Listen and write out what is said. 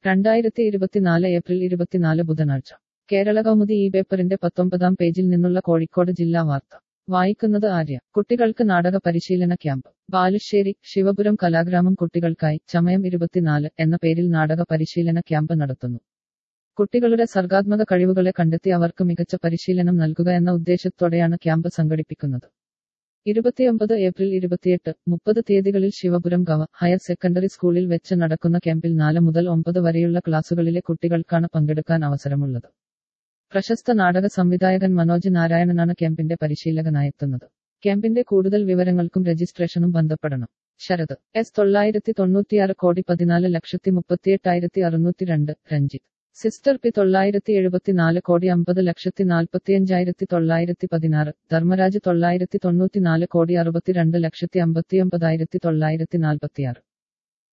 രണ്ടായിരത്തി ഇരുപത്തിനാല് ഏപ്രിൽ ഇരുപത്തിനാല് ബുധനാഴ്ച കേരള കൗമുദി ഈ പേപ്പറിന്റെ പത്തൊമ്പതാം പേജിൽ നിന്നുള്ള കോഴിക്കോട് ജില്ലാ വാർത്ത വായിക്കുന്നത് ആര്യ കുട്ടികൾക്ക് നാടക പരിശീലന ക്യാമ്പ് ബാലുശ്ശേരി ശിവപുരം കലാഗ്രാമം കുട്ടികൾക്കായി ചമയം ഇരുപത്തിനാല് എന്ന പേരിൽ നാടക പരിശീലന ക്യാമ്പ് നടത്തുന്നു കുട്ടികളുടെ സർഗാത്മക കഴിവുകളെ കണ്ടെത്തി അവർക്ക് മികച്ച പരിശീലനം നൽകുക എന്ന ഉദ്ദേശത്തോടെയാണ് ക്യാമ്പ് സംഘടിപ്പിക്കുന്നത് ഇരുപത്തിയൊമ്പത് ഏപ്രിൽ ഇരുപത്തിയെട്ട് മുപ്പത് തീയതികളിൽ ശിവപുരം ഗവ ഹയർ സെക്കൻഡറി സ്കൂളിൽ വെച്ച് നടക്കുന്ന ക്യാമ്പിൽ നാല് മുതൽ ഒമ്പത് വരെയുള്ള ക്ലാസുകളിലെ കുട്ടികൾക്കാണ് പങ്കെടുക്കാൻ അവസരമുള്ളത് പ്രശസ്ത നാടക സംവിധായകൻ മനോജ് നാരായണനാണ് ക്യാമ്പിന്റെ പരിശീലകനായെത്തുന്നത് ക്യാമ്പിന്റെ കൂടുതൽ വിവരങ്ങൾക്കും രജിസ്ട്രേഷനും ബന്ധപ്പെടണം ശരത് എസ് തൊള്ളായിരത്തി തൊണ്ണൂറ്റിയാറ് കോടി പതിനാല് ലക്ഷത്തി മുപ്പത്തിയെട്ടായിരത്തി അറുന്നൂറ്റി രണ്ട് രഞ്ജിത്ത് സിസ്റ്റർ പി തൊള്ളായിരത്തി എഴുപത്തിനാല് കോടി അമ്പത് ലക്ഷത്തി നാൽപ്പത്തിയഞ്ചായിരത്തി തൊള്ളായിരത്തി പതിനാറ് ധർമ്മരാജ് തൊള്ളായിരത്തി തൊണ്ണൂറ്റിനാല് കോടി അറുപത്തിരണ്ട് ലക്ഷത്തി അമ്പത്തിയൊമ്പതായിരത്തി തൊള്ളായിരത്തി നാൽപ്പത്തിയാറ്